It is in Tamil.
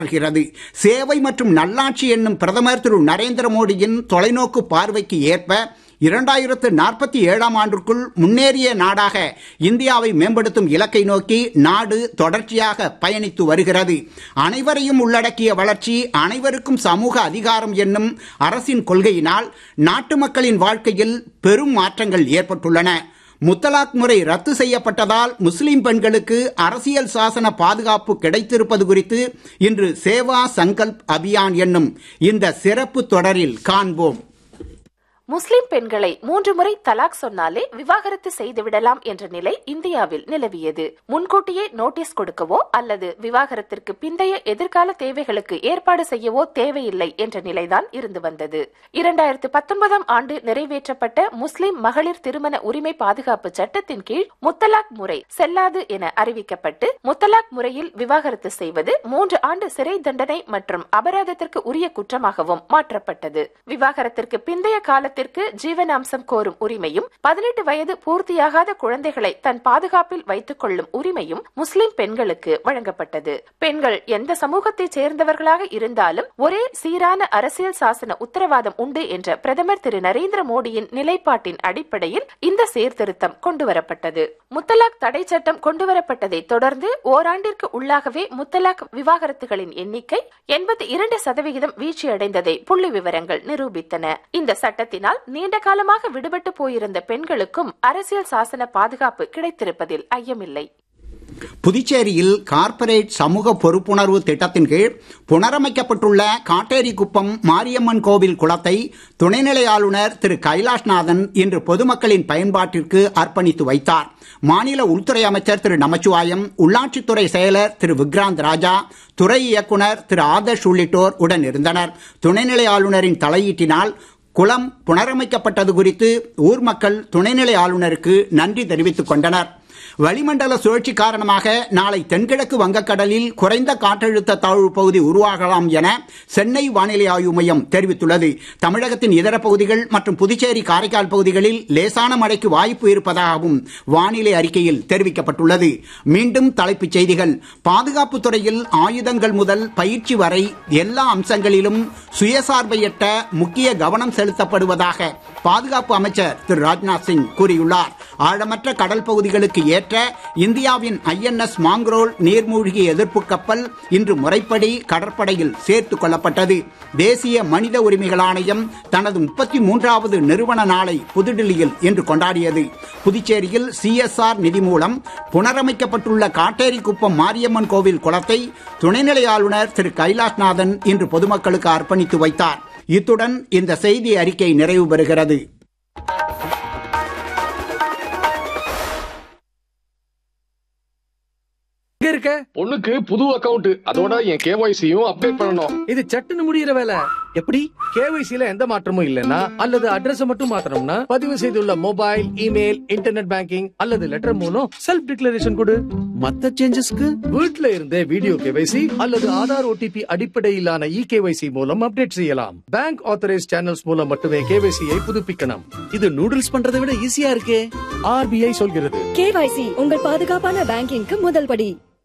வருகிறது சேவை மற்றும் நல்லாட்சி என்னும் பிரதமர் திரு நரேந்திர மோடியின் தொலைநோக்கு பார்வைக்கு ஏற்ப இரண்டாயிரத்து நாற்பத்தி ஏழாம் ஆண்டிற்குள் முன்னேறிய நாடாக இந்தியாவை மேம்படுத்தும் இலக்கை நோக்கி நாடு தொடர்ச்சியாக பயணித்து வருகிறது அனைவரையும் உள்ளடக்கிய வளர்ச்சி அனைவருக்கும் சமூக அதிகாரம் என்னும் அரசின் கொள்கையினால் நாட்டு மக்களின் வாழ்க்கையில் பெரும் மாற்றங்கள் ஏற்பட்டுள்ளன முத்தலாக் முறை ரத்து செய்யப்பட்டதால் முஸ்லிம் பெண்களுக்கு அரசியல் சாசன பாதுகாப்பு கிடைத்திருப்பது குறித்து இன்று சேவா சங்கல்ப் அபியான் என்னும் இந்த சிறப்பு தொடரில் காண்போம் முஸ்லிம் பெண்களை மூன்று முறை தலாக் சொன்னாலே விவாகரத்து செய்து விடலாம் என்ற நிலை இந்தியாவில் நிலவியது முன்கூட்டியே நோட்டீஸ் கொடுக்கவோ அல்லது விவாகரத்திற்கு பிந்தைய எதிர்கால தேவைகளுக்கு ஏற்பாடு செய்யவோ தேவையில்லை என்ற நிலைதான் இருந்து வந்தது இரண்டாயிரத்து பத்தொன்பதாம் ஆண்டு நிறைவேற்றப்பட்ட முஸ்லிம் மகளிர் திருமண உரிமை பாதுகாப்பு சட்டத்தின் கீழ் முத்தலாக் முறை செல்லாது என அறிவிக்கப்பட்டு முத்தலாக் முறையில் விவாகரத்து செய்வது மூன்று ஆண்டு சிறை தண்டனை மற்றும் அபராதத்திற்கு உரிய குற்றமாகவும் மாற்றப்பட்டது விவாகரத்திற்கு பிந்தைய காலத்தில் குடும்பத்திற்கு ஜீவனாம்சம் கோரும் உரிமையும் பதினெட்டு வயது பூர்த்தியாகாத குழந்தைகளை தன் பாதுகாப்பில் வைத்துக் கொள்ளும் உரிமையும் முஸ்லிம் பெண்களுக்கு வழங்கப்பட்டது பெண்கள் எந்த சமூகத்தை சேர்ந்தவர்களாக இருந்தாலும் ஒரே சீரான அரசியல் சாசன உத்தரவாதம் உண்டு என்ற பிரதமர் திரு நரேந்திர மோடியின் நிலைப்பாட்டின் அடிப்படையில் இந்த சீர்திருத்தம் கொண்டுவரப்பட்டது முத்தலாக் தடை சட்டம் கொண்டுவரப்பட்டதை தொடர்ந்து ஓராண்டிற்கு உள்ளாகவே முத்தலாக் விவாகரத்துகளின் எண்ணிக்கை எண்பத்தி இரண்டு சதவிகிதம் வீழ்ச்சியடைந்ததை புள்ளி விவரங்கள் நிரூபித்தன இந்த சட்டத்தினால் இதனால் நீண்ட காலமாக விடுபட்டு போயிருந்த பெண்களுக்கும் அரசியல் சாசன பாதுகாப்பு கிடைத்திருப்பதில் ஐயமில்லை புதுச்சேரியில் கார்ப்பரேட் சமூக பொறுப்புணர்வு திட்டத்தின் கீழ் புனரமைக்கப்பட்டுள்ள காட்டேரிக்குப்பம் மாரியம்மன் கோவில் குளத்தை துணைநிலை ஆளுநர் திரு கைலாஷ்நாதன் இன்று பொதுமக்களின் பயன்பாட்டிற்கு அர்ப்பணித்து வைத்தார் மாநில உள்துறை அமைச்சர் திரு நமச்சிவாயம் உள்ளாட்சித்துறை செயலர் திரு விக்ராந்த் ராஜா துறை இயக்குனர் திரு ஆதர்ஷ் உள்ளிட்டோர் உடன் இருந்தனர் துணைநிலை ஆளுநரின் தலையீட்டினால் குளம் புனரமைக்கப்பட்டது குறித்து ஊர் மக்கள் துணைநிலை ஆளுநருக்கு நன்றி தெரிவித்துக் கொண்டனர் வளிமண்டல சுழற்சி காரணமாக நாளை தென்கிழக்கு வங்கக்கடலில் குறைந்த காற்றழுத்த தாழ்வு பகுதி உருவாகலாம் என சென்னை வானிலை ஆய்வு மையம் தெரிவித்துள்ளது தமிழகத்தின் இதர பகுதிகள் மற்றும் புதுச்சேரி காரைக்கால் பகுதிகளில் லேசான மழைக்கு வாய்ப்பு இருப்பதாகவும் வானிலை அறிக்கையில் தெரிவிக்கப்பட்டுள்ளது மீண்டும் தலைப்புச் செய்திகள் பாதுகாப்பு துறையில் ஆயுதங்கள் முதல் பயிற்சி வரை எல்லா அம்சங்களிலும் சுயசார்பை எட்ட முக்கிய கவனம் செலுத்தப்படுவதாக பாதுகாப்பு அமைச்சர் திரு ராஜ்நாத் சிங் கூறியுள்ளார் ஆழமற்ற கடல் பகுதிகளுக்கு ஏற்ற இந்தியாவின் ஐஎன்எஸ் மாங்க்ரோல் நீர்மூழ்கி எதிர்ப்பு கப்பல் இன்று முறைப்படி கடற்படையில் சேர்த்துக் கொள்ளப்பட்டது தேசிய மனித உரிமைகள் ஆணையம் தனது முப்பத்தி மூன்றாவது நிறுவன நாளை புதுடில்லியில் இன்று கொண்டாடியது புதுச்சேரியில் சிஎஸ்ஆர் நிதி மூலம் புனரமைக்கப்பட்டுள்ள காட்டேரிக்குப்பம் மாரியம்மன் கோவில் குளத்தை துணைநிலை ஆளுநர் திரு கைலாஷ்நாதன் இன்று பொதுமக்களுக்கு அர்ப்பணித்து வைத்தார் இத்துடன் இந்த செய்தி அறிக்கை நிறைவு பெறுகிறது எங்க இருக்க பொண்ணுக்கு புது அக்கவுண்ட் அதோட என் கேஒய்சியும் அப்டேட் பண்ணணும் இது சட்டுன்னு முடியிற வேலை எப்படி கேவைசில எந்த மாற்றமும் இல்லனா அல்லது அட்ரஸ் மட்டும் மாத்தணும்னா பதிவு செய்துள்ள மொபைல் இமெயில் இன்டர்நெட் பேங்கிங் அல்லது லெட்டர் மூலம் செல்ஃப் டிக்ளரேஷன் கொடு மத்த சேஞ்சஸ்க்கு வீட்ல இருந்தே வீடியோ கேவைசி அல்லது ஆதார் ஓடிபி அடிப்படையிலான இ கேவைசி மூலம் அப்டேட் செய்யலாம் பேங்க் ஆத்தரைஸ் சேனல்ஸ் மூலம் மட்டுமே கேவைசியை புதுப்பிக்கணும் இது நூடுல்ஸ் பண்றதை விட ஈஸியா இருக்கே ஆர்பிஐ சொல்கிறது கேவைசி உங்கள் பாதுகாப்பான பேங்கிங்க்கு முதல் படி